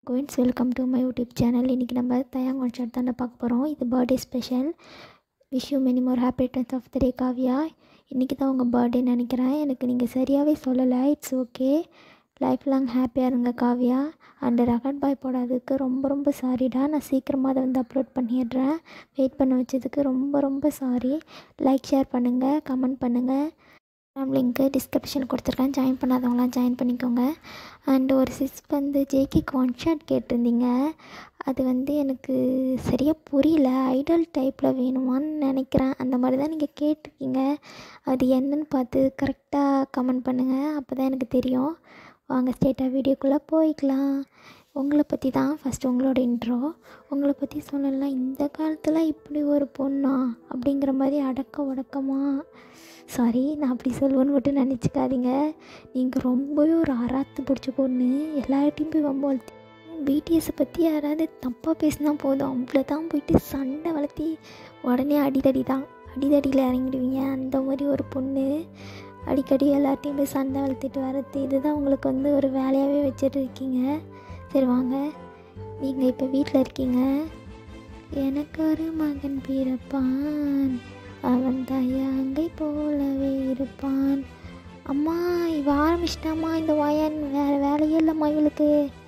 Coins welcome to my YouTube channel இன்றைக்கி நம்ம தயாங் ஒன் ஷாட் தானே பார்க்க போகிறோம் இது birthday special wish you many more happy returns of the day Kavya இன்றைக்கி தான் உங்கள் பர்த்டே நினைக்கிறேன் எனக்கு நீங்கள் சரியாகவே சொல்லலை இட்ஸ் ஓகே லைஃப் லாங் ஹாப்பியாக இருங்க காவ்யா அண்ட் ரெக்கார்ட் பாய் போடாததுக்கு ரொம்ப ரொம்ப சாரிடா நான் சீக்கிரமாக அதை வந்து அப்லோட் பண்ணிடுறேன் வெயிட் பண்ண வச்சதுக்கு ரொம்ப ரொம்ப சாரி லைக் ஷேர் பண்ணுங்கள் கமெண்ட் பண்ணுங்கள் மேம் லிங்க்கு டிஸ்கிரிப்ஷன் கொடுத்துருக்கேன் ஜாயின் பண்ணாதவங்களாம் ஜாயின் பண்ணிக்கோங்க அண்ட் ஒரு சிஸ் வந்து ஜேகேக்கு ஒன் ஷாட் கேட்டிருந்தீங்க அது வந்து எனக்கு சரியாக புரியல ஐடல் டைப்பில் வேணுமான்னு நினைக்கிறேன் அந்த மாதிரி தான் நீங்கள் கேட்டிருக்கீங்க அது என்னன்னு பார்த்து கரெக்டாக கமெண்ட் பண்ணுங்கள் அப்போ தான் எனக்கு தெரியும் வாங்க ஸ்டேட்டாக வீடியோக்குள்ளே போய்க்கலாம் உங்களை பற்றி தான் ஃபஸ்ட்டு உங்களோட இன்ட்ரோ உங்களை பற்றி சொல்லலாம் இந்த காலத்தில் இப்படி ஒரு பொண்ணா அப்படிங்கிற மாதிரி அடக்க உடக்கமாக சாரி நான் அப்படி சொல்லுவேன்னு மட்டும் நினச்சிக்காதீங்க நீங்கள் ரொம்பவே ஒரு அராத்து பிடிச்ச பொண்ணு எல்லார்ட்டையும் போய் ரொம்ப வளர்த்தி பிடிஎஸை பற்றி யாராவது தப்பாக பேசினா போதும் அவ்வளோ தான் போயிட்டு சண்டை வளர்த்தி உடனே அடிதடி தான் அடிதடியில் இறங்கிடுவீங்க அந்த மாதிரி ஒரு பொண்ணு அடிக்கடி எல்லார்ட்டையும் போய் சண்டை வளர்த்திட்டு வரது இதுதான் உங்களுக்கு வந்து ஒரு வேலையாகவே வச்சுட்டு இருக்கீங்க சரி வாங்க நீங்கள் இப்போ வீட்டில் இருக்கீங்க எனக்கு ஒரு மகன் பிறப்பான் அவன் தயங்கை போலவே இருப்பான் அம்மா இவ ஆரம்பிச்சிட்டாம்மா இந்த ஒயன் வேறு வேலையே இல்லைம்மா இவளுக்கு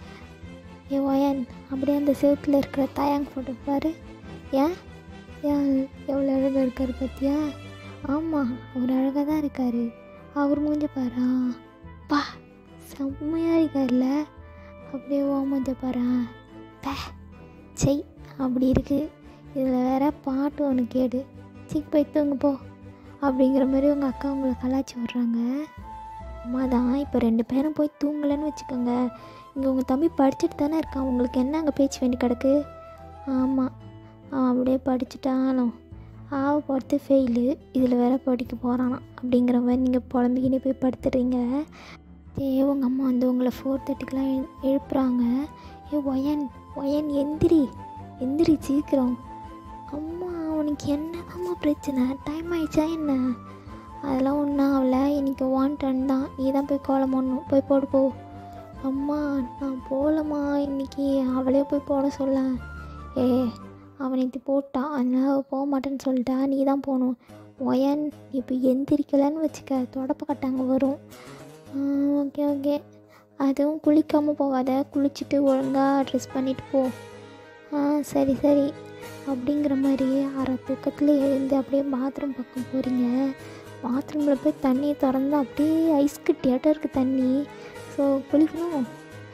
ஏ ஒயன் அப்படியே அந்த செவுத்தில் இருக்கிற தயாங் ஃபோட்டோ பாரு ஏன் ஏன் எவ்வளோ அழகாக இருக்கார் பார்த்தியா ஆமாம் அவர் அழகாக தான் இருக்கார் அவர் மூஞ்ச பாரா பா செம்மையாக இருக்கார்ல அப்படியே ஓ மூஞ்ச பாரா பே செய் அப்படி இருக்குது இதில் வேற பாட்டு ஒன்று கேடு சீக் போய் தூங்கு போ அப்படிங்கிற மாதிரி உங்கள் அக்கா உங்களை கலாச்சி விட்றாங்க அம்மா தான் இப்போ ரெண்டு பேரும் போய் தூங்கலைன்னு வச்சுக்கோங்க இங்கே உங்கள் தம்பி படிச்சுட்டு தானே இருக்கான் உங்களுக்கு என்ன அங்கே பேச்சு வேண்டி கிடக்கு ஆமாம் அவன் அப்படியே படிச்சுட்டாலும் ஆவ பார்த்து ஃபெயிலு இதில் வேற படிக்க போகிறானா அப்படிங்கிற மாதிரி நீங்கள் புலம்பிக்கினே போய் படுத்துடுறீங்க ஏ உங்கள் அம்மா வந்து உங்களை ஃபோர் தேர்ட்டிக்கெலாம் எழு எழுப்புறாங்க ஏ ஒயன் ஒயன் எந்திரி எந்திரி சீக்கிரம் அம்மா அவனுக்கு என்னதாம்மா பிரச்சனை டைம் ஆயிடுச்சா என்ன அதெல்லாம் ஒன்றும் ஆகல இன்றைக்கி ஒன் டன் தான் நீ தான் போய் கோலம் போடணும் போய் போடு போ அம்மா நான் போகலம்மா இன்றைக்கி அவளே போய் போட சொல்ல ஏ அவன் நேற்று போட்டான் அதனால் அவள் போக மாட்டேன்னு சொல்லிட்டா நீ தான் போகணும் ஒயன் இப்போ எந்திரிக்கலைன்னு வச்சுக்க தொடப்ப கட்டாங்க வரும் ஓகே ஓகே அதுவும் குளிக்காமல் போகாத குளிச்சுட்டு ஒழுங்காக ட்ரெஸ் பண்ணிவிட்டு போ ஆ சரி சரி அப்படிங்கிற மாதிரி அரை தூக்கத்தில் எழுந்து அப்படியே பாத்ரூம் பக்கம் போகிறீங்க பாத்ரூமில் போய் தண்ணியை திறந்து அப்படியே ஐஸ் கட்டியாட்டம் இருக்குது தண்ணி ஸோ குளிக்கணும்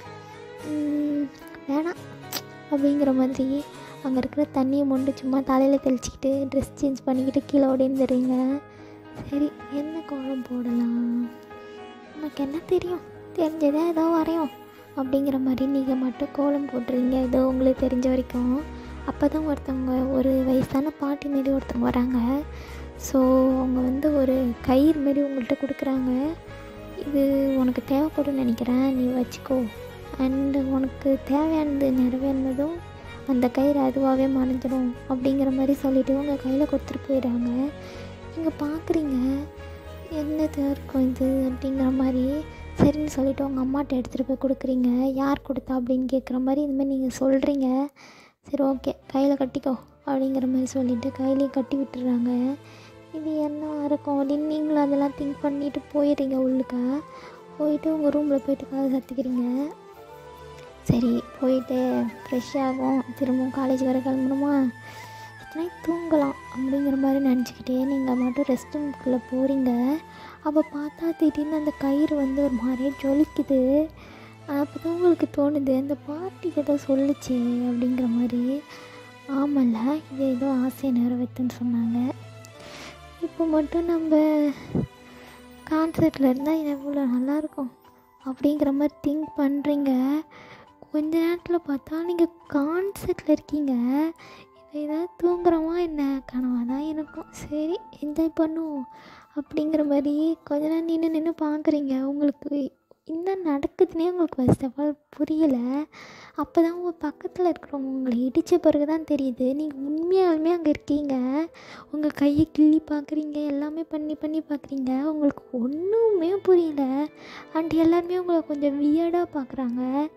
ம், வேணாம் அப்படிங்கிற மாதிரி அங்கே இருக்கிற தண்ணியை மொண்டு சும்மா தலையில் தெளிச்சிக்கிட்டு ட்ரெஸ் சேஞ்ச் பண்ணிக்கிட்டு கீழே ஓடிந்துடுறீங்க சரி என்ன கோலம் போடலாம் நமக்கு என்ன தெரியும் தெரிஞ்சதே ஏதோ வரையும் அப்படிங்கிற மாதிரி நீங்கள் மட்டும் கோலம் போட்டுறீங்க ஏதோ உங்களுக்கு தெரிஞ்ச வரைக்கும் அப்போ தான் ஒருத்தவங்க ஒரு வயசான பாட்டி மாரி ஒருத்தவங்க வராங்க ஸோ அவங்க வந்து ஒரு கயிறு மாரி உங்கள்கிட்ட கொடுக்குறாங்க இது உனக்கு தேவைப்படும்னு நினைக்கிறேன் நீ வச்சுக்கோ அண்டு உனக்கு தேவையானது நிறைவேறினதும் அந்த கயிறு அதுவாகவே மறைஞ்சிடும் அப்படிங்கிற மாதிரி சொல்லிவிட்டு உங்கள் கையில் கொடுத்துட்டு போயிடுறாங்க நீங்கள் பார்க்குறீங்க என்னது இருக்கும் இது அப்படிங்கிற மாதிரி சரின்னு சொல்லிவிட்டு உங்கள் அம்மாட்ட எடுத்துகிட்டு போய் கொடுக்குறீங்க யார் கொடுத்தா அப்படின்னு கேட்குற மாதிரி இந்த மாதிரி நீங்கள் சொல்கிறீங்க சரி ஓகே கையில் கட்டிக்கோ அப்படிங்கிற மாதிரி சொல்லிவிட்டு கையிலேயே கட்டி விட்டுறாங்க இது என்ன இருக்கும் அப்படின்னு நீங்களும் அதெல்லாம் திங்க் பண்ணிட்டு போயிடுறீங்க உள்ளுக்க போயிட்டு உங்கள் ரூமில் போயிட்டு கதை சத்துக்கிறீங்க சரி போயிட்டு ஃப்ரெஷ் ஆகும் திரும்பவும் காலேஜ் வர கிளம்பணுமா எத்தனை தூங்கலாம் அப்படிங்கிற மாதிரி நினச்சிக்கிட்டே நீங்கள் மட்டும் ரெஸ்ட் ரூம்குள்ளே போகிறீங்க அப்போ பார்த்தா திடீர்னு அந்த கயிறு வந்து ஒரு மாதிரியே ஜொலிக்குது அப்போ தான் உங்களுக்கு தோணுது அந்த பாட்டி ஏதோ சொல்லுச்சு அப்படிங்கிற மாதிரி ஆமல்ல இது ஏதோ ஆசையை நிறைவேற்றுன்னு சொன்னாங்க இப்போ மட்டும் நம்ம கான்சர்ட்டில் இருந்தால் எவ்வளோ நல்லாயிருக்கும் அப்படிங்கிற மாதிரி திங்க் பண்ணுறீங்க கொஞ்ச நேரத்தில் பார்த்தா நீங்கள் கான்சர்ட்டில் இருக்கீங்க இப்போ ஏதாவது தூங்குறோமா என்ன கனவாக தான் இருக்கும் சரி என்ஜாய் பண்ணுவோம் அப்படிங்கிற மாதிரி கொஞ்ச நேரம் நின்று நின்று பார்க்குறீங்க உங்களுக்கு என்ன நடக்குதுன்னே உங்களுக்கு ஃபர்ஸ்ட் ஆஃப் ஆல் புரியலை அப்போ தான் உங்கள் பக்கத்தில் இருக்கிறவங்க உங்களை இடித்த பிறகு தான் தெரியுது நீங்கள் உண்மையாலுமே அங்கே இருக்கீங்க உங்கள் கையை கிள்ளி பார்க்குறீங்க எல்லாமே பண்ணி பண்ணி பார்க்குறீங்க உங்களுக்கு ஒன்றுமே புரியல அண்ட் எல்லாருமே உங்களை கொஞ்சம் வியர்டாக பார்க்குறாங்க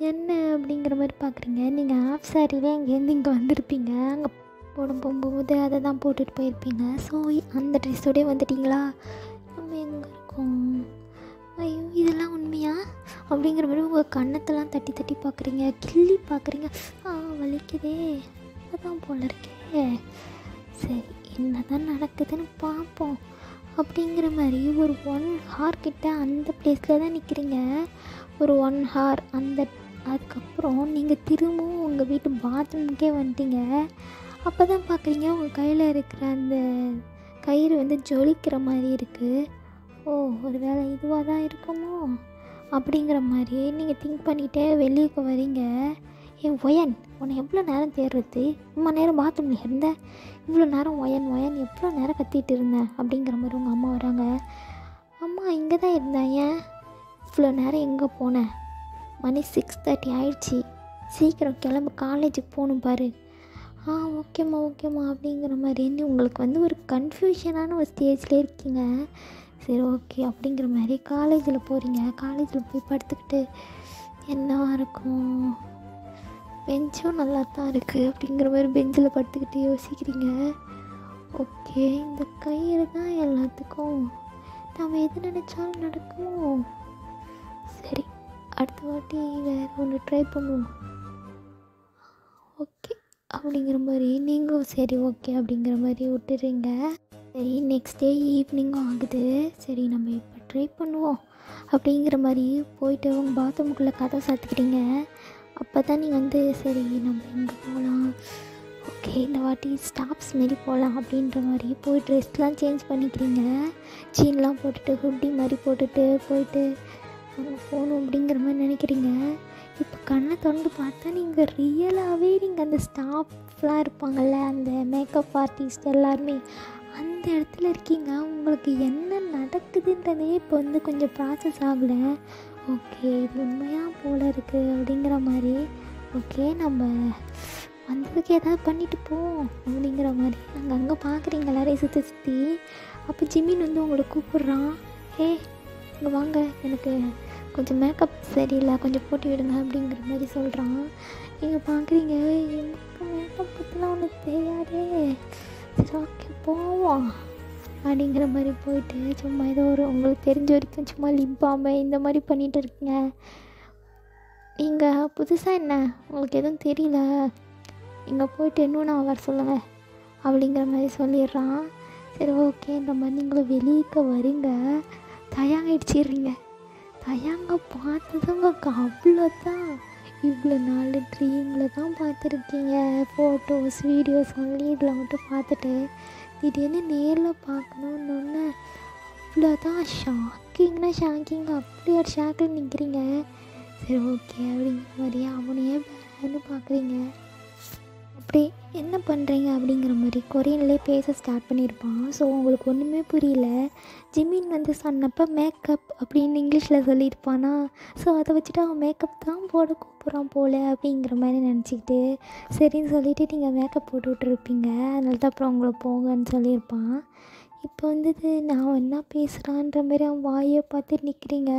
என்ன அப்படிங்கிற மாதிரி பார்க்குறீங்க நீங்கள் ஆஃப் சாரிலே இங்கேருந்து இங்கே வந்திருப்பீங்க அங்கே போட போகும்போது அதை தான் போட்டுட்டு போயிருப்பீங்க ஸோ அந்த ட்ரெஸ்ஸோடய வந்துட்டிங்களா நம்ம எங்கே இருக்கோம் ஐயோ இதெல்லாம் உண்மையா அப்படிங்கிற மாதிரி உங்கள் கண்ணத்தெல்லாம் தட்டி தட்டி பார்க்குறீங்க கிள்ளி பார்க்குறீங்க ஆ வலிக்குதே அதான் போல இருக்கே சரி என்ன தான் நடக்குதுன்னு பார்ப்போம் அப்படிங்கிற மாதிரி ஒரு ஒன் ஹார் கிட்ட அந்த பிளேஸில் தான் நிற்கிறீங்க ஒரு ஒன் ஹார் அந்த அதுக்கப்புறம் நீங்கள் திரும்பவும் உங்கள் வீட்டு பாத்ரூமுக்கே வந்துட்டீங்க அப்போ தான் பார்க்குறீங்க உங்கள் கையில் இருக்கிற அந்த கயிறு வந்து ஜொலிக்கிற மாதிரி இருக்குது ஓ ஒரு வேளை இதுவாக தான் இருக்குமோ அப்படிங்கிற மாதிரி நீங்கள் திங்க் பண்ணிகிட்டே வெளியே வரீங்க ஏன் ஒயன் உன்னை எவ்வளோ நேரம் தேடுறது இவ்வளோ நேரம் பாத்ரூமில் இருந்த இவ்வளோ நேரம் ஒயன் ஒயன் எவ்வளோ நேரம் கத்திட்டு இருந்தேன் அப்படிங்கிற மாதிரி உங்கள் அம்மா வராங்க அம்மா இங்கே தான் இருந்தேன் ஏன் இவ்வளோ நேரம் எங்கே போனேன் மணி சிக்ஸ் தேர்ட்டி ஆயிடுச்சு சீக்கிரம் கிளம்பு காலேஜுக்கு போகணும் பாரு ஆ ஓகேம்மா ஓகேம்மா அப்படிங்கிற மாதிரி என்ன உங்களுக்கு வந்து ஒரு கன்ஃபியூஷனான ஒரு ஸ்டேஜில் இருக்கீங்க சரி ஓகே அப்படிங்கிற மாதிரி காலேஜில் போகிறீங்க காலேஜில் போய் படுத்துக்கிட்டு என்னவா இருக்கும் பெஞ்சும் நல்லா தான் இருக்குது அப்படிங்கிற மாதிரி பெஞ்சில் படுத்துக்கிட்டு யோசிக்கிறீங்க ஓகே இந்த கயிறு தான் எல்லாத்துக்கும் நம்ம எது நினச்சாலும் நடக்குமோ சரி அடுத்த வாட்டி வேறு ஒன்று ட்ரை பண்ணுவோம் ஓகே அப்படிங்கிற மாதிரி நீங்களும் சரி ஓகே அப்படிங்கிற மாதிரி விட்டுறீங்க சரி நெக்ஸ்ட் டே ஈவினிங்கும் ஆகுது சரி நம்ம இப்போ ட்ரை பண்ணுவோம் அப்படிங்கிற மாதிரி போயிட்டு உங்கள் பாத்ரூமுக்குள்ளே கதை சாத்துக்கிறீங்க அப்போ தான் நீங்கள் வந்து சரி நம்ம எங்கே போகலாம் ஓகே இந்த வாட்டி ஸ்டாப்ஸ் மாரி போகலாம் அப்படின்ற மாதிரி போய் ட்ரெஸ்லாம் சேஞ்ச் பண்ணிக்கிறீங்க ஜீன்லாம் போட்டுட்டு ஹுட்டி மாதிரி போட்டுட்டு போயிட்டு அங்கே போகணும் அப்படிங்கிற மாதிரி நினைக்கிறீங்க இப்போ கண்ணை திறந்து பார்த்தா நீங்கள் ரியலாகவே நீங்கள் அந்த ஸ்டாஃப்லாம் இருப்பாங்கள்ல அந்த மேக்கப் ஆர்டிஸ்ட் எல்லாருமே அந்த இடத்துல இருக்கீங்க உங்களுக்கு என்ன நடக்குதுன்றதே இப்போ வந்து கொஞ்சம் ப்ராசஸ் ஆகலை ஓகே இது உண்மையாக போல இருக்குது அப்படிங்கிற மாதிரி ஓகே நம்ம வந்ததுக்கு ஏதாவது பண்ணிட்டு போவோம் அப்படிங்கிற மாதிரி அங்கே அங்கே பார்க்குறீங்க எல்லாரையும் சுற்றி சுற்றி அப்போ ஜிமின் வந்து உங்களை கூப்பிட்றான் ஏ இங்கே வாங்க எனக்கு கொஞ்சம் மேக்கப் சரியில்லை கொஞ்சம் போட்டு விடுங்க அப்படிங்கிற மாதிரி சொல்கிறான் நீங்கள் பார்க்குறீங்க எனக்கு மேக்கப் பற்றிலாம் ஒன்று தெரியாதே சரி ஓகே போவோம் அப்படிங்கிற மாதிரி போயிட்டு சும்மா ஏதோ ஒரு உங்களுக்கு தெரிஞ்ச வரைக்கும் சும்மா லிப்பாம இந்த மாதிரி பண்ணிகிட்டு இருக்கீங்க நீங்கள் புதுசாக என்ன உங்களுக்கு எதுவும் தெரியல இங்கே போயிட்டு இன்னும் நான் வர சொல்லுங்கள் அப்படிங்கிற மாதிரி சொல்லிடுறான் சரி ஓகேன்ற மாதிரி நீங்களும் வெளியே வரீங்க தயாங்கிடுச்சிடுறீங்க தயாங்க பார்த்ததுங்க அவ்வளோதான் இவ்வளோ நாள் ட்ரீமில் தான் பார்த்துருக்கீங்க ஃபோட்டோஸ் வீடியோஸ் ஒன்லி இதில் மட்டும் பார்த்துட்டு திடீர்னு நேரில் பார்க்கணுன்னு அவ்வளோதான் ஷாக்கிங்னா ஷாக்கிங் அப்படி ஒரு ஷாக்கில் நிற்கிறீங்க சரி ஓகே அப்படிங்கிற மாதிரியே அவனையே வேறு பார்க்குறீங்க அப்படி என்ன பண்ணுறீங்க அப்படிங்கிற மாதிரி கொரியன்லேயே பேச ஸ்டார்ட் பண்ணியிருப்பான் ஸோ உங்களுக்கு ஒன்றுமே புரியல ஜிமின் வந்து சொன்னப்போ மேக்கப் அப்படின்னு இங்கிலீஷில் சொல்லியிருப்பானா ஸோ அதை வச்சுட்டு அவன் மேக்கப் தான் போட கூப்பிட்றான் போல அப்படிங்கிற மாதிரி நினச்சிக்கிட்டு சரின்னு சொல்லிவிட்டு நீங்கள் மேக்கப் போட்டு விட்ருப்பீங்க அதனால தான் அப்புறம் உங்களை போங்கன்னு சொல்லியிருப்பான் இப்போ வந்துட்டு நான் என்ன பேசுகிறான்ற மாதிரி அவன் வாயை பார்த்து நிற்கிறீங்க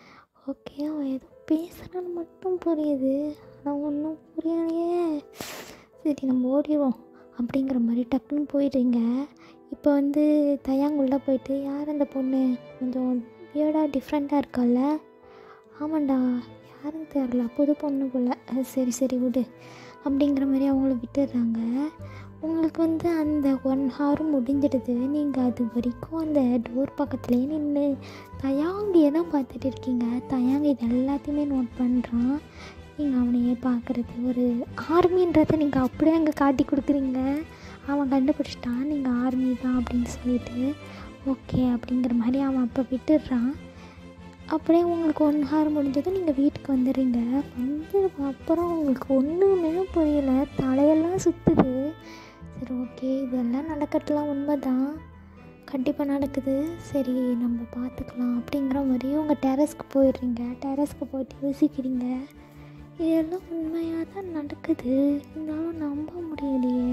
ஓகே அவன் ஏதோ பேசுகிறான்னு மட்டும் புரியுது ஆனால் ஒன்றும் புரியலையே சரி நம்ம ஓடிடுவோம் அப்படிங்கிற மாதிரி டக்குன்னு போயிடுறீங்க இப்போ வந்து தயாங்குள்ளே போயிட்டு யார் அந்த பொண்ணு கொஞ்சம் வியர்டாக டிஃப்ரெண்ட்டாக இருக்கால ஆமாண்டா யாருன்னு தெரில புது பொண்ணு போல் அஹ் சரி சரி விடு அப்படிங்கிற மாதிரி அவங்கள விட்டுடுறாங்க உங்களுக்கு வந்து அந்த ஒன் ஹவரும் முடிஞ்சிடுது நீங்கள் அது வரைக்கும் அந்த டோர் பக்கத்துலேயே நின்று தயாங்கியை தான் பார்த்துட்டு இருக்கீங்க தயாங்க இது எல்லாத்தையுமே நோட் பண்ணுறான் நீங்கள் அவனையே பார்க்குறது ஒரு ஆர்மின்றதை நீங்கள் அப்படியே அங்கே காட்டி கொடுக்குறீங்க அவன் கண்டுபிடிச்சிட்டான் நீங்கள் ஆர்மி தான் அப்படின்னு சொல்லிட்டு ஓகே அப்படிங்கிற மாதிரி அவன் அப்போ விட்டுடுறான் அப்படியே உங்களுக்கு ஒன் ஹவர் முடிஞ்சதும் நீங்கள் வீட்டுக்கு வந்துடுறீங்க வந்து அப்புறம் உங்களுக்கு ஒன்றுமே புரியல தலையெல்லாம் சுற்றுது சரி ஓகே இதெல்லாம் நடக்கிறதுலாம் உண்மை தான் கண்டிப்பாக நடக்குது சரி நம்ம பார்த்துக்கலாம் அப்படிங்கிற மாதிரி உங்கள் டெரஸ்க்கு போயிடுறீங்க டெரஸ்க்கு போயிட்டு யோசிக்கிறீங்க இதெல்லாம் உண்மையாக தான் நடக்குது இருந்தாலும் நம்ப முடியலையே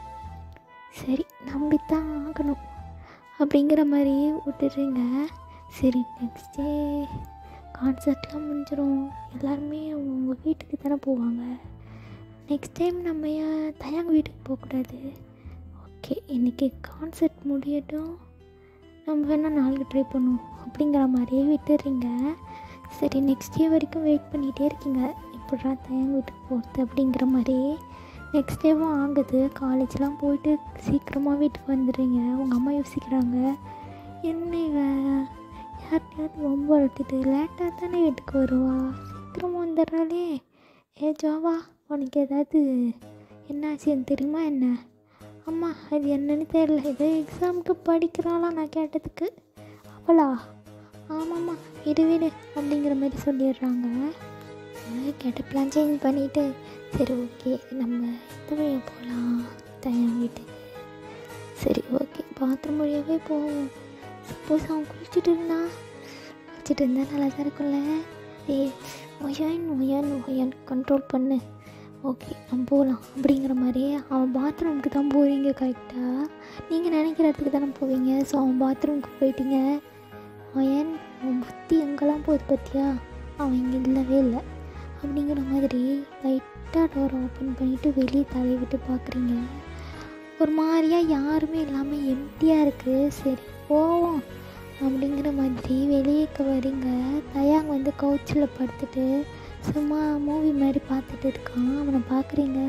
சரி நம்பித்தான் ஆகணும் அப்படிங்கிற மாதிரி விட்டுடுறீங்க சரி நெக்ஸ்ட் டே கான்சர்ட்லாம் முடிஞ்சிடும் எல்லாருமே அவங்க வீட்டுக்கு தானே போவாங்க நெக்ஸ்ட் டைம் நம்ம ஏன் தயாங்க வீட்டுக்கு போகக்கூடாது ஓகே இன்றைக்கி கான்சர்ட் முடியட்டும் நம்ம வேணால் நாளைக்கு ட்ரை பண்ணுவோம் அப்படிங்கிற மாதிரியே விட்டுறீங்க சரி நெக்ஸ்ட் டே வரைக்கும் வெயிட் பண்ணிகிட்டே இருக்கீங்க எப்படா தயாங்க வீட்டுக்கு போகிறது அப்படிங்கிற மாதிரி நெக்ஸ்ட் டேவும் ஆகுது காலேஜ்லாம் போயிட்டு சீக்கிரமாக வீட்டுக்கு வந்துடுறீங்க உங்கள் அம்மா யோசிக்கிறாங்க என்ன இவ யார்கிட்டயாவது ரொம்ப வளர்த்துட்டு லேட்டாக தானே வீட்டுக்கு வருவா சீக்கிரமாக வந்துடுறாளே ஏ ஜாவா உனக்கு ஏதாவது என்னாச்சுன்னு தெரியுமா என்ன அம்மா அது என்னன்னு தெரியல ஏதோ எக்ஸாமுக்கு படிக்கிறாளாம் நான் கேட்டதுக்கு அவளா ஆமாம்மா விடு விடு அப்படிங்கிற மாதிரி சொல்லிடுறாங்க கேட்ட பிளான் சேஞ்ச் பண்ணிவிட்டு சரி ஓகே நம்ம எந்த வழியாக போகலாம் தயார் வீட்டுக்கு சரி ஓகே பாத்ரூம் வழியாகவே போவோம் சப்போஸ் அவன் குளிச்சுட்டு இருந்தா குளிச்சுட்டு இருந்தா நல்லா தான் இருக்கும்ல ஏ ஒயான் ஒயான் ஒயான் கண்ட்ரோல் பண்ணு ஓகே நம்ம போகலாம் அப்படிங்கிற மாதிரியே அவன் பாத்ரூமுக்கு தான் போவீங்க கரெக்டாக நீங்கள் நினைக்கிற இடத்துக்கு தானே போவீங்க ஸோ அவன் பாத்ரூமுக்கு போயிட்டீங்க ஒயன் அவன் புத்தி எங்கெல்லாம் போகுது பார்த்தியா அவன் இங்கே இல்லவே இல்லை அப்படிங்கிற மாதிரி லைட்டாக டோரை ஓப்பன் பண்ணிவிட்டு வெளியே தலை விட்டு பார்க்குறீங்க ஒரு மாதிரியாக யாருமே இல்லாமல் எம்டியாக இருக்குது சரி போவோம் அப்படிங்கிற மாதிரி வெளியேக்க வரீங்க தயாங் வந்து கவுச்சில் படுத்துட்டு சும்மா மூவி மாதிரி பார்த்துட்டு இருக்கான் அவனை பார்க்குறீங்க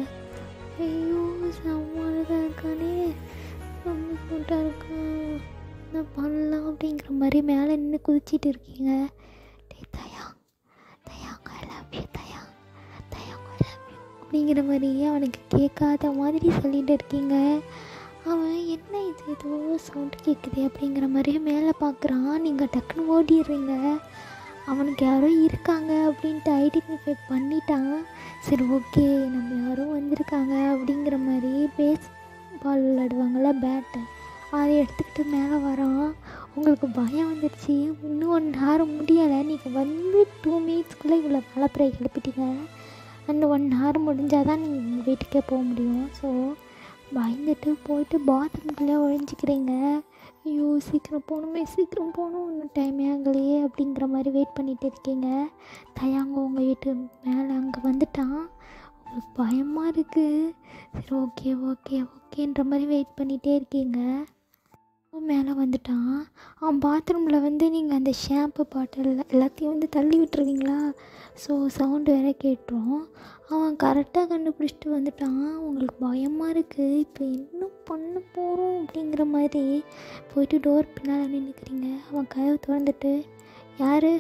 ஐயோ செம்மதான் இருக்கானே ரொம்ப கூட்டாக இருக்கான் என்ன பண்ணலாம் அப்படிங்கிற மாதிரி மேலே நின்று குதிச்சிட்டு இருக்கீங்க டே தயாங் தயாங் ஐ லவ் யூ தயாங் தயாங் ஐ லவ் யூ அப்படிங்கிற மாதிரி அவனுக்கு கேட்காத மாதிரி சொல்லிட்டு இருக்கீங்க அவன் என்ன இது ஏதோ சவுண்டு கேட்குது அப்படிங்கிற மாதிரி மேலே பார்க்குறான் நீங்கள் டக்குன்னு ஓடிடுறீங்க அவனுக்கு யாரோ இருக்காங்க அப்படின்ட்டு ஐடென்டிஃபை பண்ணிட்டான் சரி ஓகே நம்ம யாரோ வந்திருக்காங்க அப்படிங்கிற மாதிரி பேஸ் பால் விளையாடுவாங்கள்ல பேட்டை அதை எடுத்துக்கிட்டு மேலே வரான் உங்களுக்கு பயம் வந்துடுச்சு இன்னும் ஒன் ஹவர் முடியலை நீங்கள் வந்து டூ மினிட்ஸ்க்குள்ளே இவ்வளோ மழை பிறை எழுப்பிட்டீங்க அந்த ஒன் ஹவர் முடிஞ்சால் தான் நீங்கள் உங்கள் வீட்டுக்கே போக முடியும் ஸோ பயந்துட்டு போயிட்டு பாத்ரூம்குள்ளே ஒழிஞ்சிக்கிறீங்க ஐயோ சீக்கிரம் போகணுமே சீக்கிரம் போகணும் இன்னும் டைமே ஆகலையே அப்படிங்கிற மாதிரி வெயிட் பண்ணிகிட்டு இருக்கீங்க தயாங்க உங்கள் வீட்டு மேலே அங்கே வந்துட்டான் உங்களுக்கு பயமாக இருக்குது சரி ஓகே ஓகே ஓகேன்ற மாதிரி வெயிட் பண்ணிகிட்டே இருக்கீங்க அவன் மேலே வந்துட்டான் அவன் பாத்ரூமில் வந்து நீங்கள் அந்த ஷாம்பு பாட்டில் எல்லாத்தையும் வந்து தள்ளி விட்டுருவீங்களா ஸோ சவுண்டு வேற கேட்டுரும் அவன் கரெக்டாக கண்டுபிடிச்சிட்டு வந்துட்டான் உங்களுக்கு பயமாக இருக்குது இப்போ என்ன பண்ண போகிறோம் அப்படிங்கிற மாதிரி போயிட்டு டோர் பின்னால் நின்றுக்கிறீங்க அவன் கதவை திறந்துட்டு யார்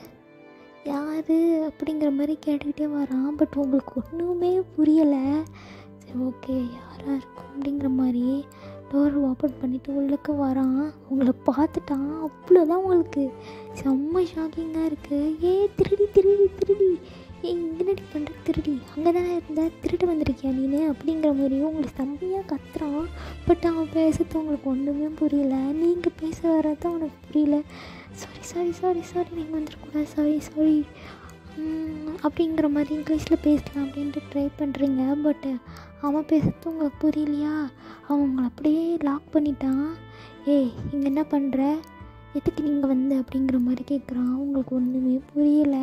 யார் அப்படிங்கிற மாதிரி கேட்டுக்கிட்டே வரான் பட் உங்களுக்கு ஒன்றுமே புரியலை சரி ஓகே யாராக இருக்கும் அப்படிங்கிற மாதிரி டோர் ஓப்பன் பண்ணிவிட்டு உள்ளுக்கு வரான் உங்களை பார்த்துட்டான் அவ்வளோதான் உங்களுக்கு செம்ம ஷாக்கிங்காக இருக்குது ஏ திருடி திருடி திருடி ஏ என்னடி பண்ணுற திருடி அங்கே தானே இருந்த திருட்டு வந்திருக்கியா நீனு அப்படிங்கிற மாதிரி உங்களுக்கு செம்மையாக கத்துறான் பட் அவன் பேசுறது உங்களுக்கு ஒன்றுமே புரியல நீங்கள் பேச வர்றது உனக்கு புரியல சாரி சாரி சாரி சாரி நீங்கள் வந்துடக்கூடாது சாரி சாரி அப்படிங்கிற மாதிரி இங்கிலீஷில் பேசலாம் அப்படின்ட்டு ட்ரை பண்ணுறீங்க பட் அவன் பேசுறது உங்களுக்கு புரியலையா அவன் உங்களை அப்படியே லாக் பண்ணிட்டான் ஏய் இங்கே என்ன பண்ணுற எதுக்கு நீங்கள் வந்த அப்படிங்கிற மாதிரி கேட்குறான் உங்களுக்கு ஒன்றுமே புரியலை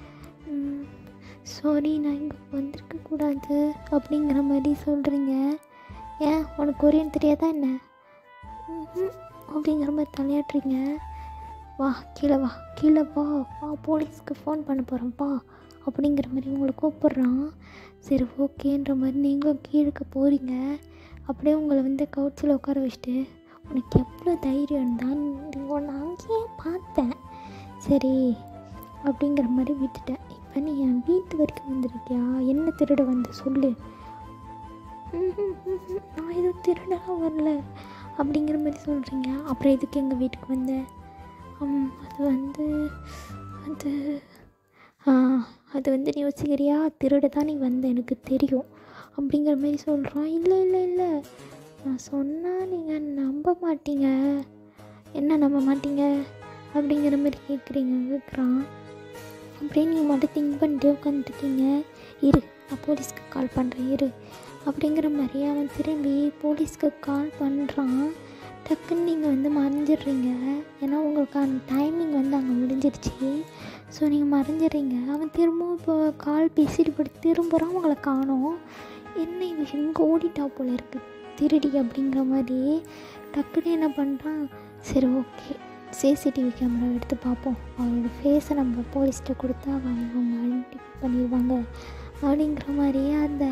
சாரி நான் இங்கே வந்திருக்க கூடாது அப்படிங்கிற மாதிரி சொல்கிறீங்க ஏன் உனக்கு கொரியன் தெரியாதா என்ன ம்ஹும். அப்படிங்கிற மாதிரி தலையாட்டுறீங்க வா கீழே வா கீழே வா வா போலீஸ்க்கு ஃபோன் பண்ண போகிறோம்ப்பா அப்படிங்கிற மாதிரி உங்களை கூப்பிட்றான் சரி ஓகேன்ற மாதிரி நீங்களும் கீழே போகிறீங்க அப்படியே உங்களை வந்து கவுச்சில் உட்கார வச்சுட்டு உனக்கு எவ்வளோ தைரியம் தான் உன்னை அங்கேயே பார்த்தேன் சரி அப்படிங்கிற மாதிரி விட்டுட்டேன் இப்போ நீ என் வீட்டு வரைக்கும் வந்திருக்கியா என்ன திருட வந்து சொல்லு ம்ஹும், ம்ஹும், நான் எதுவும் திருடலாம் வரல அப்படிங்கிற மாதிரி சொல்கிறீங்க அப்புறம் எதுக்கு எங்கள் வீட்டுக்கு வந்தேன் ஆம், அது வந்து அது ஆ, அது வந்து நீ யோசிக்கிறியா திருட தான் நீ வந்த எனக்கு தெரியும் அப்படிங்கிற மாதிரி சொல்கிறான் இல்லை இல்லை இல்லை நான் சொன்னால் நீங்கள் நம்ப மாட்டீங்க என்ன நம்ப மாட்டீங்க அப்படிங்கிற மாதிரி கேட்குறீங்க கேட்குறான் அப்படியே நீங்கள் மட்டும் திங்க் பண்ணிட்டு உட்காந்துருக்கீங்க இரு நான் போலீஸ்க்கு கால் பண்ணுறேன் இரு அப்படிங்கிற மாதிரி அவன் திரும்பி போலீஸ்க்கு கால் பண்ணுறான் டக்குன்னு நீங்கள் வந்து மறைஞ்சிடுறீங்க ஏன்னா உங்களுக்கான டைமிங் வந்து அங்கே முடிஞ்சிருச்சு ஸோ நீங்கள் மறைஞ்சிடுறீங்க அவன் திரும்பவும் இப்போ கால் பேசிட்டு போட்டு திரும்புகிறான் அவங்கள காணோம் என்ன விஷயம் இங்கே ஓடிட்டா போல இருக்கு திருடி அப்படிங்கிற மாதிரி டக்குன்னு என்ன பண்ணுறான் சரி ஓகே சிசிடிவி கேமரா எடுத்து பார்ப்போம் அவரோட ஃபேஸை நம்ம போலீஸ்கிட்ட கொடுத்தா அவங்க அவங்க ஐடென்டிஃபை பண்ணிடுவாங்க அப்படிங்கிற மாதிரி அந்த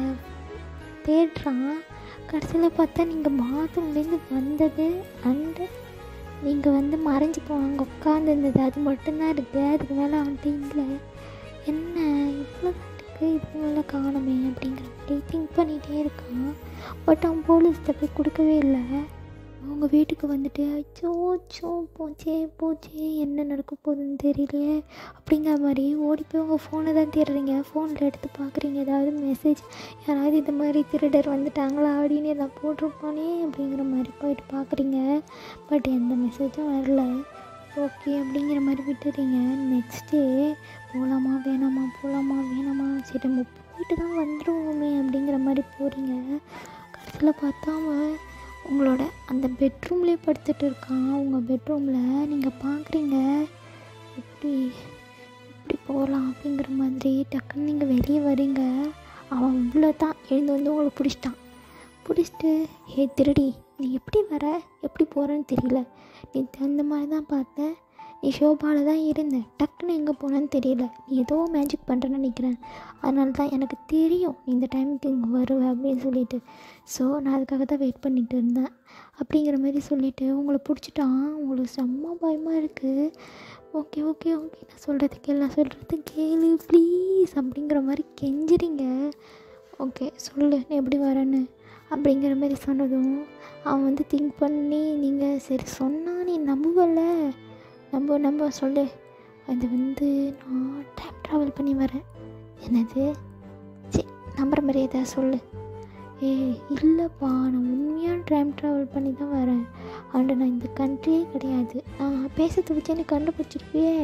தேடுறான் கடைசியில் பார்த்தா நீங்கள் பாத்ரூம்லேருந்து வந்தது அண்டு நீங்கள் வந்து மறைஞ்சு போவாங்க உட்காந்துருந்தது அது மட்டும்தான் இருக்குது அதுக்கு மேலே அவன்கிட்ட இல்லை என்ன இவ்வளோ இருக்குது இதுக்கு மேலே காணுமே அப்படிங்கிற மாதிரி திங்க் பண்ணிகிட்டே இருக்கான் பட் அவன் போலீஸ்கிட்ட போய் கொடுக்கவே இல்லை அவங்க வீட்டுக்கு வந்துட்டு அச்சோ அச்சோ போச்சே போச்சே என்ன நடக்க போகுதுன்னு தெரியலையே அப்படிங்கிற மாதிரி ஓடி போய் உங்கள் ஃபோனை தான் தேடுறீங்க ஃபோனில் எடுத்து பார்க்குறீங்க ஏதாவது மெசேஜ் யாராவது இந்த மாதிரி திருடர் வந்துட்டாங்களா அப்படின்னு எல்லாம் போட்டிருப்பானே அப்படிங்கிற மாதிரி போயிட்டு பார்க்குறீங்க பட் எந்த மெசேஜும் வரல ஓகே அப்படிங்கிற மாதிரி விட்டுறீங்க நெக்ஸ்ட் டே போகலாமா வேணாமா போகலாமா வேணாமா சரி நம்ம போயிட்டு தான் வந்துடுவோமே அப்படிங்கிற மாதிரி போகிறீங்க கடைசியில் பார்த்தா அவன் உங்களோட அந்த பெட்ரூம்லேயே படுத்துட்டு இருக்கான் உங்கள் பெட்ரூமில் நீங்கள் பார்க்குறீங்க எப்படி எப்படி போகலாம் அப்படிங்கிற மாதிரி டக்குன்னு நீங்கள் வெளியே வரீங்க அவன் இவ்வளோ தான் எழுந்து வந்து உங்களை பிடிச்சிட்டான் பிடிச்சிட்டு ஹே திருடி நீ எப்படி வர எப்படி போகிறேன்னு தெரியல நீ அந்த மாதிரி தான் பார்த்தேன் நீ ஷோபாவில் தான் இருந்த டக்குன்னு எங்கே போனேன்னு தெரியல நீ ஏதோ மேஜிக் பண்ணுறேன்னு நினைக்கிறேன் அதனால தான் எனக்கு தெரியும் நீ இந்த டைமுக்கு இங்கே வருவ அப்படின்னு சொல்லிட்டு ஸோ நான் அதுக்காக தான் வெயிட் பண்ணிட்டு இருந்தேன் அப்படிங்கிற மாதிரி சொல்லிவிட்டு உங்களை பிடிச்சிட்டான் உங்களுக்கு செம்ம பயமாக இருக்குது ஓகே ஓகே ஓகே நான் சொல்கிறது கேளு நான் சொல்கிறது கேளு ப்ளீஸ் அப்படிங்கிற மாதிரி கெஞ்சிறீங்க ஓகே சொல்லு நீ எப்படி வரேன்னு அப்படிங்கிற மாதிரி சொன்னதும் அவன் வந்து திங்க் பண்ணி நீங்கள் சரி சொன்னால் நீ நம்புவல நம்ப நம்ப சொல்லு அது வந்து நான் டைம் ட்ராவல் பண்ணி வரேன் என்னது சரி நம்புற மாதிரி ஏதாவது சொல்லு ஏய் இல்லைப்பா நான் உண்மையாக டைம் ட்ராவல் பண்ணி தான் வரேன் அண்ட் நான் இந்த கண்ட்ரியே கிடையாது நான் பேசுறத வச்சு எனக்கு கண்டுபிடிச்சிருப்பியே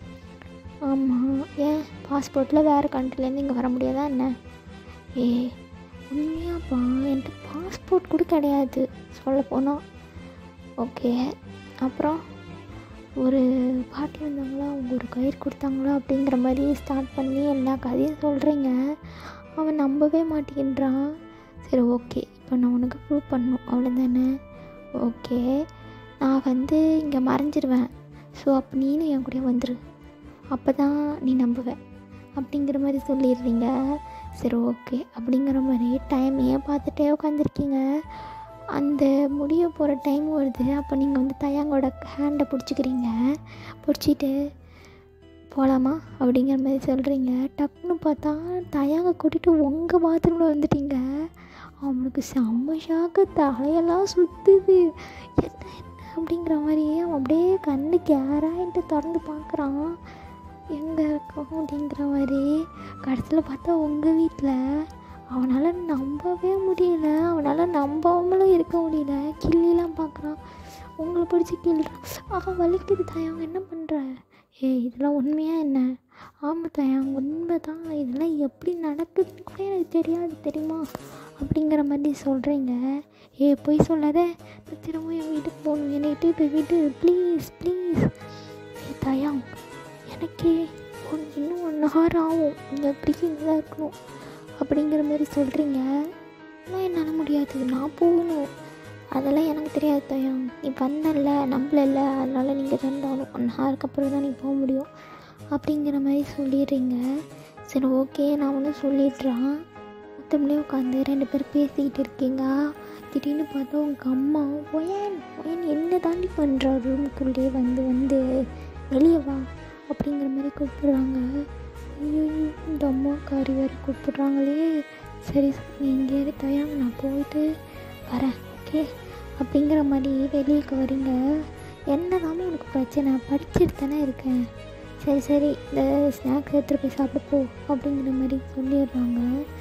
ஆமாம் ஏன் பாஸ்போர்ட்டில் வேறு கண்ட்ரிலேருந்து இங்கே வர முடியாதா என்ன ஏ உண்மையாப்பா என்கிட்ட பாஸ்போர்ட் கூட கிடையாது சொல்ல போனால் ஓகே அப்புறம் ஒரு பாட்டி வந்தாங்களா அவங்க ஒரு கயிறு கொடுத்தாங்களா அப்படிங்கிற மாதிரி ஸ்டார்ட் பண்ணி எல்லா கதையும் சொல்கிறீங்க அவன் நம்பவே மாட்டேங்கிறான் சரி ஓகே இப்போ நான் உனக்கு ப்ரூவ் பண்ணணும் அவ்வளோதானே ஓகே நான் வந்து இங்கே மறைஞ்சிருவேன் ஸோ அப்போ நீனும் என் கூட வந்துரு அப்போ தான் நீ நம்புவ அப்படிங்கிற மாதிரி சொல்லிடுறீங்க சரி ஓகே அப்படிங்கிற மாதிரி டைம் ஏன் பார்த்துட்டே உட்காந்துருக்கீங்க அந்த முடிய போகிற டைம் வருது அப்போ நீங்கள் வந்து தயாங்கோட ஹேண்டை பிடிச்சிக்கிறீங்க பிடிச்சிட்டு போகலாமா அப்படிங்கிற மாதிரி சொல்கிறீங்க டக்குன்னு பார்த்தா தயாங்க கூட்டிகிட்டு உங்கள் பாத்ரூமில் வந்துட்டீங்க அவனுக்கு செம்ம ஷாக்கு தலையெல்லாம் சுற்றுது என்ன என்ன அப்படிங்கிற மாதிரி அவன் அப்படியே கண்ணு கேராயின்ட்டு திறந்து பார்க்குறான் எங்கே இருக்கோம் அப்படிங்கிற மாதிரி கடைசியில் பார்த்தா உங்கள் வீட்டில் அவனால் நம்பவே முடியல அவனால் நம்பாமலும் இருக்க முடியல கிள்ளிலாம் பார்க்குறான் உங்களை பிடிச்சி கிள்றான் ஆஹா வலிக்குது தாயாங்க என்ன பண்ணுற ஏய் இதெல்லாம் உண்மையா என்ன ஆமாம் தாயாங்க உண்மை தான் இதெல்லாம் எப்படி நடக்குதுன்னு கூட எனக்கு தெரியாது தெரியுமா அப்படிங்கிற மாதிரி சொல்கிறீங்க ஏ போய் சொல்லாத நான் திரும்ப என் வீட்டுக்கு போகணும் என்னை இட்டு வீட்டு ப்ளீஸ் ப்ளீஸ் ஏ தயாங் எனக்கே ஒன் இன்னும் ஒன் ஹவர் ஆகும் நீங்கள் எப்படி இங்கே தான் இருக்கணும் அப்படிங்கிற மாதிரி சொல்கிறீங்க அதெல்லாம் என்னால் முடியாது நான் போகணும் அதெல்லாம் எனக்கு தெரியாது தயம் நீ வந்தல்ல நம்பலல்ல அதனால் நீங்கள் தந்தாலும் ஒன் ஹவருக்கு அப்புறம் தான் நீ போக முடியும் அப்படிங்கிற மாதிரி சொல்லிடுறீங்க சரி ஓகே நான் வந்து சொல்லிடுறான் மொத்தம்லேயே உட்காந்து ரெண்டு பேரும் பேசிக்கிட்டு இருக்கீங்க திடீர்னு பார்த்தா உங்கள் அம்மா ஒயன் ஒயன் என்ன தாண்டி பண்ணுறா ரூமுக்குள்ளேயே வந்து வந்து வெளியே வா அப்படிங்கிற மாதிரி கூப்பிடுறாங்க ஐயோ இந்த அம்மா காரி வேறு கூப்பிடுறாங்களே சரி நீ இங்கே இரு தயாங்க நான் போயிட்டு வரேன் ஓகே அப்படிங்கிற மாதிரி வெளியே வரீங்க என்னதாம்மா உனக்கு பிரச்சனை படிச்சுட்டு தானே இருக்கேன் சரி சரி இந்த ஸ்நாக்ஸ் எடுத்துகிட்டு போய் சாப்பிட போ அப்படிங்கிற மாதிரி சொல்லிடுறாங்க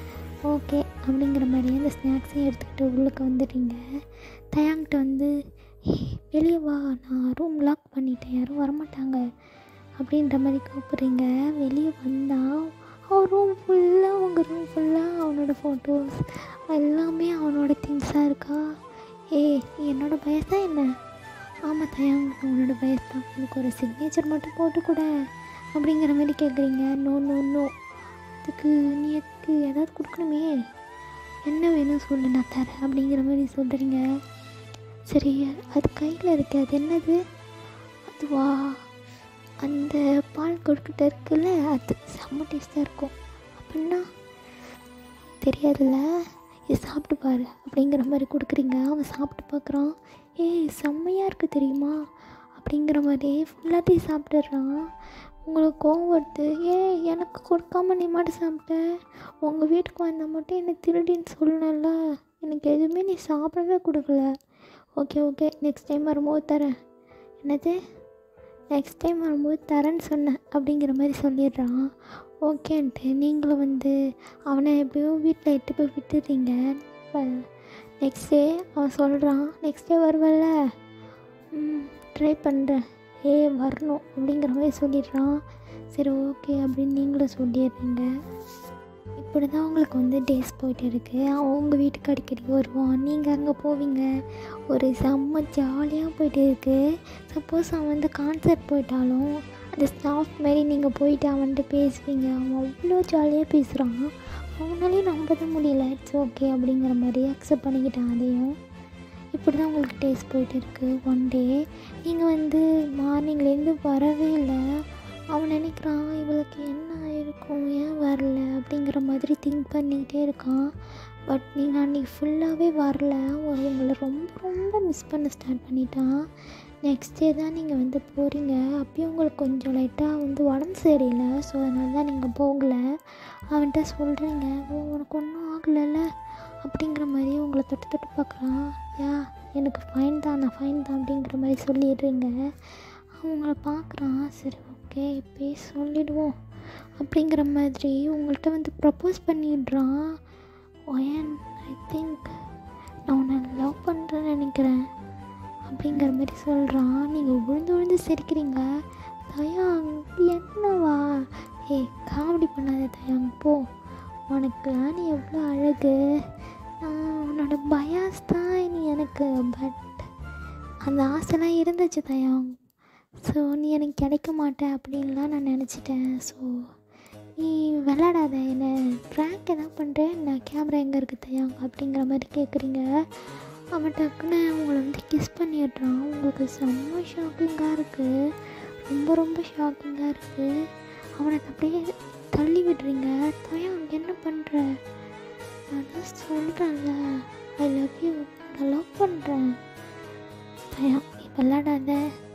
ஓகே அப்படிங்கிற மாதிரி அந்த ஸ்நாக்ஸையும் எடுத்துக்கிட்டு உள்ளுக்கு வந்துடுறீங்க தயாங்கிட்ட வந்து "ஏய், வெளியே வா நான் ரூம் லாக் பண்ணிட்டேன் யாரும் வரமாட்டாங்க அப்படின்ற மாதிரி கூப்பிட்றீங்க வெளியே வந்தால் அவன் ரூம் ஃபுல்லாக அவங்க ரூம் ஃபுல்லாக அவனோட ஃபோட்டோஸ் எல்லாமே அவனோட திங்ஸாக இருக்கா ஏய் நீ என்னோட பயஸ் தான் என்ன ஆமாம் தயாங் உன்னோட பயஸ் தான் எனக்கு ஒரு சிக்னேச்சர் மட்டும் போட்டு கூட அப்படிங்கிற மாதிரி கேட்குறீங்க நோ நோ நோ அதுக்கு நீ எதுக்கு ஏதாவது கொடுக்கணுமே என்ன வேணும் சொல்லு நான் தரேன் அப்படிங்கிற மாதிரி சொல்கிறீங்க சரி அது கையில் இருக்கு அது என்னது அதுவா அந்த பால் கொழுக்கிட்ட இருக்குல்ல அது செம்ம டேஸ்ட்டாக இருக்கும் அப்படின்னா தெரியாதுல்ல இது சாப்பிட்டு பாரு அப்படிங்கிற மாதிரி கொடுக்குறீங்க அவன் சாப்பிட்டு பார்க்குறான் ஏய் செம்மையாக இருக்குது தெரியுமா அப்படிங்கிற மாதிரி ஃபுல்லாத்தையும் சாப்பிட்டுடுறான் உங்களுக்கு கோவம் வருது ஏ எனக்கு கொடுக்காம நீ மட்டும் சாப்பிட்ட உங்கள் வீட்டுக்கு வந்தால் மட்டும் என்னை திருடின்னு சொல்லணும்ல எனக்கு எதுவுமே நீ சாப்பிடவே கொடுக்கல ஓகே ஓகே நெக்ஸ்ட் டைம் வரும்போது தரேன் என்னது நெக்ஸ்ட் டைம் வரும்போது தரேன்னு சொன்னேன் அப்படிங்கிற மாதிரி சொல்லிடுறான் ஓகேன்ட்டு நீங்களும் வந்து அவனை எப்படியோ வீட்டில் எட்டு போய் விட்டுறீங்க நெக்ஸ்ட் டே அவன் சொல்கிறான் நெக்ஸ்ட் டே வருவல்ல ம் ட்ரை பண்ணுறேன் ஏ வரணும் அப்படிங்கிற மாதிரி சொல்லிடுறான் சரி ஓகே அப்படின்னு நீங்களும் சொல்லிடுறீங்க இப்படி தான் உங்களுக்கு வந்து டேஸ் போயிட்டு இருக்கு அவன் உங்கள் வீட்டுக்கு அடிக்கடி வருவான் நீங்கள் அங்கே போவீங்க ஒரு செம்ம ஜாலியாக போயிட்டு இருக்கு சப்போஸ் அவன் வந்து கான்சர்ட் போயிட்டாலும் அந்த ஸ்டாஃப் மாரி நீங்கள் போயிட்டு அவன்கிட்ட பேசுவீங்க அவன் அவ்வளோ ஜாலியாக பேசுகிறான் அவனாலையும் நம்பவே முடியல இட்ஸ் ஓகே அப்படிங்கிற மாதிரி அக்செப்ட் பண்ணிக்கிட்டான் அதையும் இப்படி தான் உங்களுக்கு டேஸ்ட் போயிட்டு இருக்கு ஒன் டே நீங்கள் வந்து மார்னிங்லேருந்து வரவே இல்லை அவன் நினைக்கிறான் இவளுக்கு என்ன ஆயிருக்கும் ஏன் வரல அப்படிங்கிற மாதிரி திங்க் பண்ணிக்கிட்டே இருக்கான் பட் நீங்கள் அன்றைக்கி ஃபுல்லாகவே வரல அவன் உங்களை ரொம்ப ரொம்ப மிஸ் பண்ண ஸ்டார்ட் பண்ணிட்டான் நெக்ஸ்ட் டே தான் நீங்கள் வந்து போகிறீங்க அப்பயும் உங்களுக்கு கொஞ்சம் லைட்டாக வந்து உடம்பு சரியில்லை ஸோ அதனால தான் நீங்கள் போகல அவன்கிட்ட சொல்கிறீங்க ஓ உனக்கு ஒன்றும் ஆகலைல்ல அப்படிங்கிற மாதிரி உங்களை தொட்டு தொட்டு பார்க்குறான் யா எனக்கு ஃபைன் தான் நான் ஃபைன் தான் அப்படிங்கிற மாதிரி சொல்லிடுறீங்க அவங்கள பார்க்குறான் சரி ஓகே இப்போயே சொல்லிடுவோம் அப்படிங்கிற மாதிரி உங்கள்கிட்ட வந்து ப்ரப்போஸ் பண்ணிடுறான் ஒயன் ஐ திங்க் நான் உன்னை லவ் பண்ணுறேன்னு நினைக்கிறேன் அப்படிங்கிற மாதிரி சொல்கிறான் நீங்கள் விழுந்து விழுந்து சிரிக்கிறீங்க தயாங் என்னவா ஏய் காமெடி பண்ணாத தயாங் போ உனக்குலாம் நீ எவ்வளோ அழகு நான் உன்னோட பயாஸ் தான் நீ எனக்கு பட் அந்த ஆசைலாம் இருந்துச்சு தயாங் ஸோ நீ எனக்கு கிடைக்க மாட்ட அப்படின்லாம் நான் நினச்சிட்டேன் ஸோ நீ விளாடாத என்ன ப்ராங்க் எதாவது பண்ணுறேன் நான் கேமரா எங்கே இருக்குது தயாங் அப்படிங்கிற மாதிரி கேட்குறீங்க அவன் டக்குன்னு உங்களை வந்து கிஸ் பண்ணிடுறான் உங்களுக்கு செம்ம ஷாக்கிங்காக இருக்குது ரொம்ப ரொம்ப ஷாக்கிங்காக இருக்குது அவனை அப்படியே தள்ளி விடுறீங்க தயாங் என்ன பண்ணுற நான் தான் சொல்கிறேன்ல ஐ லவ் யூ நான் லவ் பண்ணுறேன் தயாங் நீ விளாடாத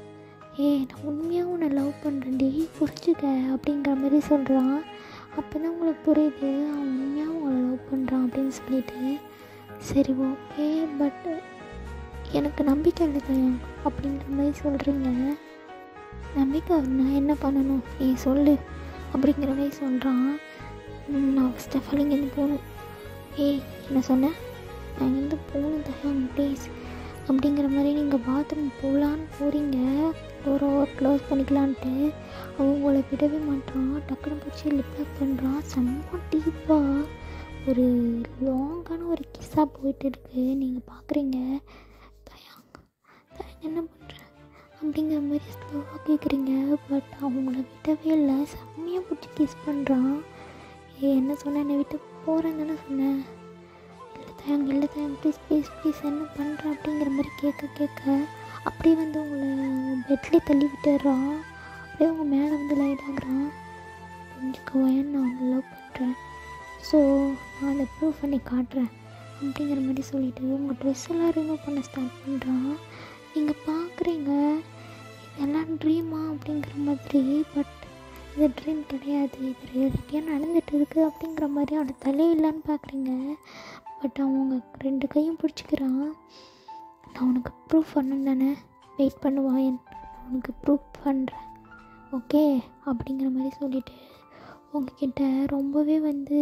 ஏய் நான் உண்மையாக உன்னை லவ் பண்ணுறேன்டி புரிஞ்சுக்க அப்படிங்கிற மாதிரி சொல்கிறான் அப்போ தான் உங்களுக்கு புரியுது அவன் உண்மையாக உங்களை லவ் பண்ணுறான் அப்படின்னு சொல்லிட்டு சரி ஓகே பட் எனக்கு நம்பிக்கை இல்லை தயம் அப்படிங்கிற மாதிரி சொல்கிறீங்க நம்பிக்கை நான் என்ன பண்ணணும் நீ சொல்லு அப்படிங்கிற மாதிரி சொல்கிறான் "ம், நான் ஃபஸ்ட் ஆஃப் ஆல் இங்கேருந்து போகணும் ஏய் என்ன சொன்னேன் நான் இங்கேருந்து போகணும் தயம் ப்ளீஸ் அப்படிங்கிற மாதிரி நீங்கள் பாத்ரூம் போகலான்னு போகிறீங்க டோரை க்ளோஸ் பண்ணிக்கலான்ட்டு அவன் உங்களை விடவே மாட்டான் டக்குன்னு பிடிச்சி லிப்லாக் பண்ணுறான் செம்ம டீப்பாக ஒரு லாங்கான ஒரு கிஸ்ஸாக போயிட்டு இருக்கு நீங்கள் பார்க்குறீங்க தயாங் தயாங் என்ன பண்ணுற அப்படிங்கிற மாதிரி ஸ்லோவாக கேட்குறீங்க பட் அவங்கள விடவே இல்லை செம்மையாக பிடிச்சி கிஸ் பண்ணுறான் ஏ என்ன சொன்ன என்னை விட்டு போகிறேன்னு தானே சொன்னேன் இல்லை தயாங் இல்லை தயாங் ப்ளீஸ் ப்ளீஸ் ப்ளீஸ் என்ன பண்ணுற அப்படிங்கிற மாதிரி கேட்க கேட்க அப்படியே வந்து உங்களை பெட்லேயே தள்ளி விட்டுடுறான் அப்படியே உங்கள் மேலே வந்து லைட் ஆகுறான் புரிஞ்சுக்கோயன் நான் உன்னை லவ் பண்ணுறேன் ஸோ நான் அதை ப்ரூவ் பண்ணி காட்டுறேன் அப்படிங்கிற மாதிரி சொல்லிட்டு உங்கள் ட்ரெஸ் எல்லாம் ரிமூவ் பண்ண ஸ்டார்ட் பண்ணுறான் நீங்கள் பார்க்குறீங்க இதெல்லாம் ட்ரீமா அப்படிங்கிற மாதிரி பட் இது ட்ரீம் கிடையாது இது ரியலிட்டியாக நடந்துட்டு இருக்கு அப்படிங்கிற மாதிரி அவனை தலையில்லான்னு பார்க்குறீங்க பட் அவங்க ரெண்டு கையும் பிடிச்சிக்கிறான் நான் உனக்கு ப்ரூஃப் பண்ணணும் தானே வெயிட் பண்ணுவாயன் நான் உனக்கு ப்ரூஃப் பண்ணுறேன் ஓகே அப்படிங்கிற மாதிரி சொல்லிட்டு உங்ககிட்ட ரொம்பவே வந்து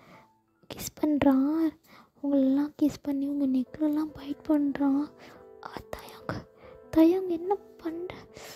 கிஸ் பண்ணுறான் உங்களெல்லாம் கிஸ் பண்ணி உங்கள் நெக்லெல்லாம் பைட் பண்ணுறான் தயங்க தயங்க என்ன பண்ணுற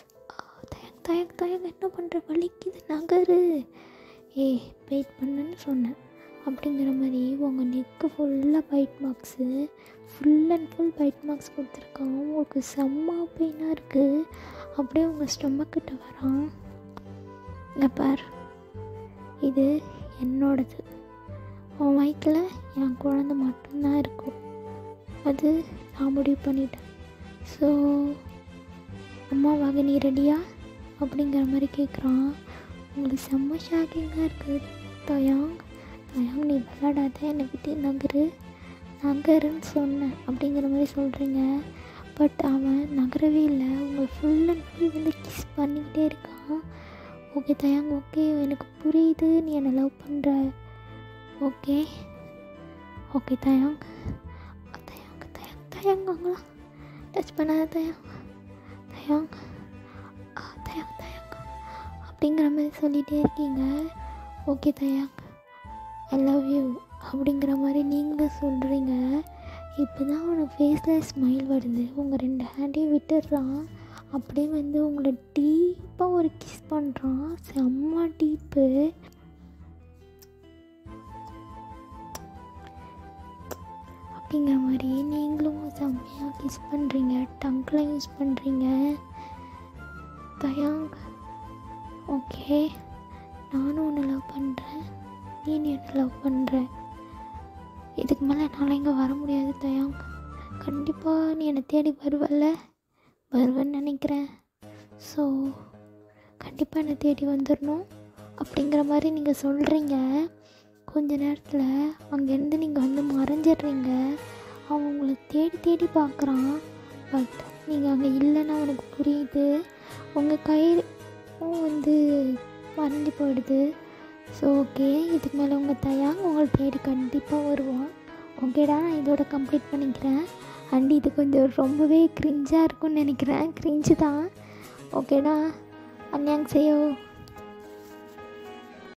தயங்க தயங்க தயங்க என்ன பண்ணுற வலிக்குது நகரு ஏய் வெயிட் பண்ணுன்னு சொன்னேன் அப்படிங்கிற மாதிரி உங்கள் நெக்கு ஃபுல்லாக bite marks full and full bite marks கொடுத்துருக்கான் உங்களுக்கு செம்ம பெயினாக இருக்குது அப்படியே உங்கள் ஸ்டொமக்கிட்ட வரான் இங்கே பார் இது என்னோடது உன் வயிற்றில் என் குழந்த மட்டும்தான் இருக்கும் அது நான் முடிவு பண்ணிட்டேன் ஸோ அம்மாவாக நீ ரெடியா அப்படிங்கிற மாதிரி கேட்குறான் உங்களுக்கு செம்ம ஷாக்கிங்காக இருக்குது தயாங் தயாங் நீ விளாடாத என்னை விட்டு நகரு நகருன்னு சொன்னேன் அப்படிங்கிற மாதிரி சொல்கிறீங்க பட் அவன் நகரவே இல்லை உங்களை ஃபுல் அண்ட் ஃபுல் வந்து கிஸ் பண்ணிக்கிட்டே இருக்கான் ஓகே தயாங் ஓகே எனக்கு புரியுது நீ என்னை லவ் பண்ணுற ஓகே ஓகே தயாங் தயாங் தயாங் தயாங் வாங்கலாம் டச் பண்ணாத தயாங் தயாங் ஆ தயாங் தயாங் அப்படிங்கிற மாதிரி சொல்லிகிட்டே இருக்கீங்க ஓகே தயாங் ஐ லவ் யூ அப்படிங்கிற மாதிரி நீங்களும் சொல்கிறீங்க இப்போ தான் அவனுக்கு ஃபேஸில் ஸ்மைல் வருது உங்கள் ரெண்டு ஹேண்டையும் விட்டுடுறான் அப்படியே வந்து உங்களை டீப்பாக ஒரு கிஸ் பண்ணுறான் செம்ம டீப்பு அப்படிங்கிற மாதிரி நீங்களும் செம்மையாக கிஸ் பண்ணுறீங்க டங்கில் யூஸ் பண்ணுறீங்க தயாங் ஓகே நானும் உன்னை லவ் பண்ணுறேன் நீ என்னை லவ் பண்ணுற இதுக்கு மேலே என்னால் இங்கே வர முடியாது தயாங் கண்டிப்பாக நீ என்னை தேடி வருவல்ல வருவேன்னு நினைக்கிறேன் ஸோ கண்டிப்பாக என்னை தேடி வந்துடணும் அப்படிங்கிற மாதிரி நீங்கள் சொல்கிறீங்க கொஞ்ச நேரத்தில் அங்கேருந்து நீங்கள் வந்து மறைஞ்சிடுறீங்க அவன் உங்களை தேடி தேடி பார்க்குறான் பட் நீங்கள் அங்கே இல்லைன்னு அவனுக்கு புரியுது உங்கள் கையும் வந்து மறைஞ்சு போயிடுது ஸோ ஓகே இதுக்கு மேலே உங்கள் தயாங் உங்களை தேடி கண்டிப்பாக வருவான் ஓகேடா நான் இதோட கம்ப்ளீட் பண்ணிக்கிறேன் அண்ட் இது கொஞ்சம் ரொம்பவே க்ரிஞ்சாக இருக்கும்னு நினைக்கிறேன் க்ரிஞ்சு தான் ஓகேடா அன்யாங் செய்யோ